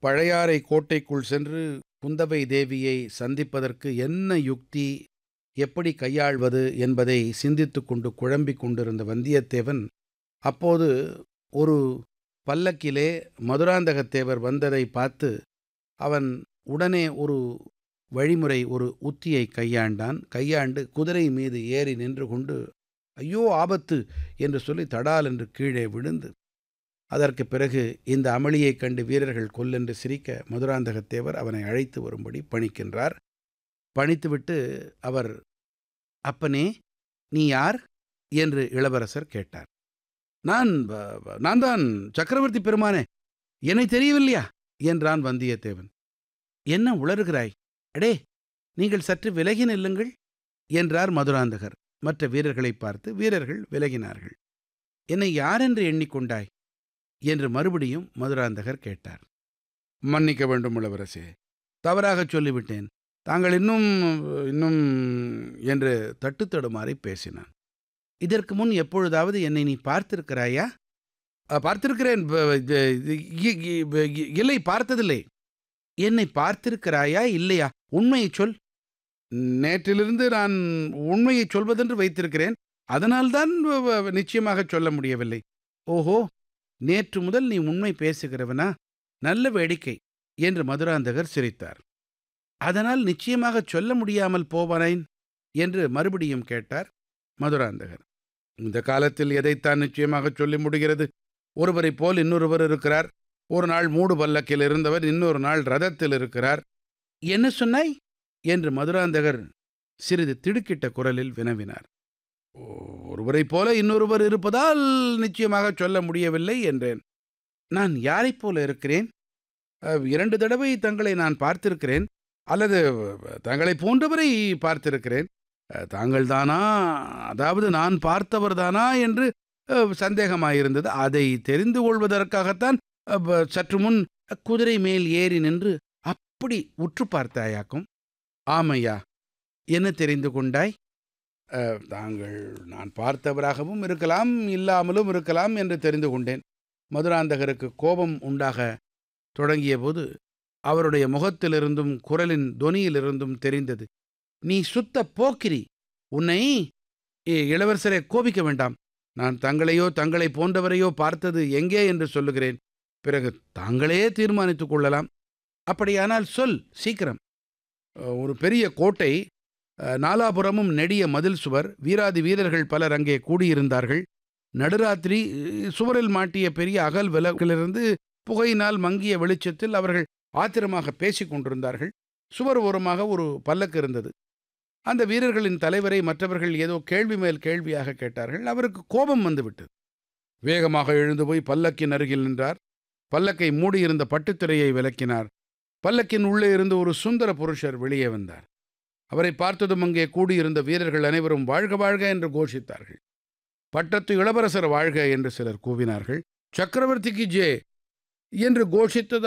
பழையாறை கோட்டைக்குள் சென்று குந்தவை தேவியை சந்திப்பதற்கு என்ன யுக்தி எப்படி கையாள்வது என்பதை சிந்தித்துக் கொண்டு குழம்பிக் கொண்டிருந்த வந்தியத்தேவன் அப்போது ஒரு பல்லக்கிலே மதுராந்தகத்தேவர் வந்ததை பார்த்து அவன் உடனே ஒரு வழிமுறை ஒரு உத்தியை கையாண்டான் கையாண்டு குதிரை மீது ஏறி நின்று கொண்டு ஐயோ ஆபத்து என்று சொல்லி தடால் என்று கீழே விழுந்து அதற்கு பிறகு இந்த அமளியைக் கண்டு வீரர்கள் கொல்லென்று சிரிக்க மதுராந்தகத்தேவர் அவனை அழைத்து வரும்படி பணிக்கின்றார் பணித்துவிட்டு அவர் அப்பனே நீ யார் என்று இளவரசர் கேட்டார் நான் வ- வ- நான் தான் சக்கரவர்த்தி பெருமானே என்னை தெரியவில்லையா என்றான் வந்தியத்தேவன் என்ன உளறுகிறாய் அடே நீங்கள் சற்று விலகி நில்லுங்கள் என்றார் மதுராந்தகர் மற்ற வீரர்களை பார்த்து வீரர்கள் விலகினார்கள் என்னை யாரென்று எண்ணிக்கொண்டாய் என்று மறுபடியும் மதுராந்தகர் கேட்டார் மன்னிக்க வேண்டும் இளவரசே தவறாகச் சொல்லிவிட்டேன் தாங்கள் இன்னும் இன்னும் என்று தட்டுத்தடுமாறி பேசினான் இதற்கு முன் எப்பொழுதாவது என்னை நீ பார்த்திருக்கிறாயா "அ, பார்த்திருக்கிறேன் ப- இது- இது- இ- இ- இ- இல்லை பார்த்ததில்லை என்னை பார்த்திருக்கிறாயா இல்லையா உண்மையைச் சொல் நேற்றிலிருந்து நான் உண்மையைச் சொல்வதென்று வைத்திருக்கிறேன் அதனால்தான் வ- வ- நிச்சயமாகச் சொல்ல முடியவில்லை ஓஹோ நேற்று முதல் நீ உண்மை பேசுகிறவனா நல்ல வேடிக்கை என்று மதுராந்தகர் சிரித்தார் அதனால் நிச்சயமாகச் சொல்ல முடியாமல் போவானேன் என்று மறுபடியும் கேட்டார் மதுராந்தகர் இந்த காலத்தில் எதைத்தான் நிச்சயமாகச் சொல்லி முடிகிறது ஒருவரைப் போல் இன்னொருவர் இருக்கிறார் ஒரு நாள் மூடு பல்லக்கில் இருந்தவர் இன்னொரு நாள் ரதத்தில் இருக்கிறார் என்ன சொன்னாய் என்று மதுராந்தகர் சிறிது திடுக்கிட்ட குரலில் வினவினார் "ஓ- ஒருவரைப் போல இன்னொருவர் இருப்பதால் நிச்சயமாக சொல்ல முடியவில்லை என்றேன் நான் யாரைப் போல இருக்கிறேன் அஹ், இரண்டு தடவை தங்களை நான் பார்த்திருக்கிறேன் அல்லது அஹ், தங்களைப் போன்றவரை பார்த்திருக்கிறேன் அஹ், தாங்கள்தானா அதாவது நான் பார்த்தவர்தானா என்று அஹ், சந்தேகமாயிருந்தது அதை தெரிந்து கொள்வதற்காகத்தான் அஹ், ப- சற்று முன் குதிரை மேல் ஏறி நின்று அப்படி உற்று பார்த்தாயாக்கும் ஆமையா என்ன தெரிந்து கொண்டாய் அஹ், தாங்கள் நான் பார்த்தவராகவும் இருக்கலாம் இல்லாமலும் இருக்கலாம் என்று தெரிந்து கொண்டேன் மதுராந்தகருக்கு கோபம் உண்டாக தொடங்கியபோது அவருடைய முகத்திலிருந்தும் குரலின் தொனியிலிருந்தும் தெரிந்தது நீ சுத்த போக்கிரி உன்னை ஏ, இளவரசரை கோபிக்க வேண்டாம் நான் தங்களையோ தங்களை போன்றவரையோ பார்த்தது எங்கே என்று சொல்லுகிறேன் பிறகு தாங்களே தீர்மானித்துக் கொள்ளலாம் அப்படியானால் சொல் சீக்கிரம் அஹ், ஒரு பெரிய கோட்டை அஹ், நாலாபுறமும் நெடிய மதில் சுவர் வீராதி வீரர்கள் பலர் அங்கே கூடியிருந்தார்கள் நடுராத்திரி அஹ், சுவரில் மாட்டிய பெரிய அகல் விளக்கிலிருந்து புகையினால் மங்கிய வெளிச்சத்தில் அவர்கள் ஆத்திரமாக பேசிக் கொண்டிருந்தார்கள் சுவர் ஓரமாக ஒரு பல்லக்கு இருந்தது அந்த வீரர்களின் தலைவரை மற்றவர்கள் ஏதோ கேள்வி மேல் கேள்வியாக கேட்டார்கள் அவருக்கு கோபம் வந்துவிட்டது வேகமாக எழுந்து போய் பல்லக்கின் அருகில் நின்றார் பல்லக்கை மூடியிருந்த பட்டுத்திரையை விலக்கினார் பல்லக்கின் உள்ளே இருந்து ஒரு சுந்தர புருஷர் வெளியே வந்தார் அவரை பார்த்ததும் அங்கே கூடியிருந்த வீரர்கள் அனைவரும் வாழ்க வாழ்க என்று கோஷித்தார்கள் பட்டத்து இளவரசர் வாழ்க என்று சிலர் கூவினார்கள் சக்கரவர்த்திக்கு ஜே என்று கோஷித்தது